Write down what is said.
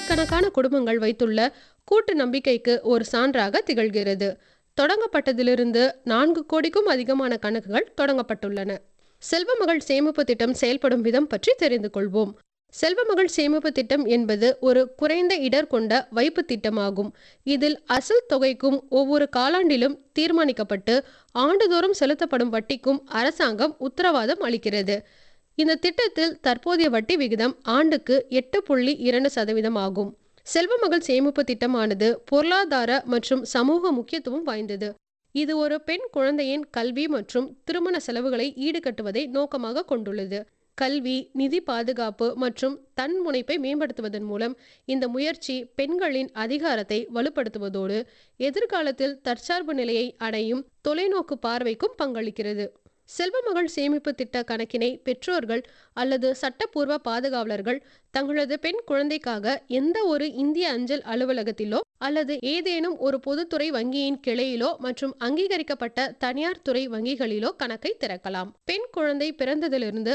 கோடிக்கணக்கான குடும்பங்கள் வைத்துள்ள கூட்டு நம்பிக்கைக்கு ஒரு சான்றாக திகழ்கிறது தொடங்கப்பட்டதிலிருந்து நான்கு கோடிக்கும் அதிகமான கணக்குகள் தொடங்கப்பட்டுள்ளன செல்வ மகள் சேமிப்பு திட்டம் செயல்படும் விதம் பற்றி தெரிந்து கொள்வோம் செல்வ மகள் சேமிப்பு திட்டம் என்பது ஒரு குறைந்த இடர் கொண்ட வைப்பு திட்டமாகும் இதில் அசல் தொகைக்கும் ஒவ்வொரு காலாண்டிலும் தீர்மானிக்கப்பட்டு ஆண்டுதோறும் செலுத்தப்படும் வட்டிக்கும் அரசாங்கம் உத்தரவாதம் அளிக்கிறது இந்த திட்டத்தில் தற்போதைய வட்டி விகிதம் ஆண்டுக்கு எட்டு புள்ளி இரண்டு சதவீதம் ஆகும் செல்வ மகள் சேமிப்பு திட்டமானது பொருளாதார மற்றும் சமூக முக்கியத்துவம் வாய்ந்தது இது ஒரு பெண் குழந்தையின் கல்வி மற்றும் திருமண செலவுகளை ஈடுகட்டுவதை நோக்கமாக கொண்டுள்ளது கல்வி நிதி பாதுகாப்பு மற்றும் தன்முனைப்பை மேம்படுத்துவதன் மூலம் இந்த முயற்சி பெண்களின் அதிகாரத்தை வலுப்படுத்துவதோடு எதிர்காலத்தில் தற்சார்பு நிலையை அடையும் தொலைநோக்கு பார்வைக்கும் பங்களிக்கிறது செல்வமகள் சேமிப்பு திட்ட கணக்கினை பெற்றோர்கள் அல்லது சட்டப்பூர்வ பாதுகாவலர்கள் தங்களது பெண் குழந்தைக்காக எந்த ஒரு இந்திய அஞ்சல் அலுவலகத்திலோ அல்லது ஏதேனும் ஒரு பொதுத்துறை வங்கியின் கிளையிலோ மற்றும் அங்கீகரிக்கப்பட்ட தனியார் துறை வங்கிகளிலோ கணக்கை திறக்கலாம் பெண் குழந்தை பிறந்ததிலிருந்து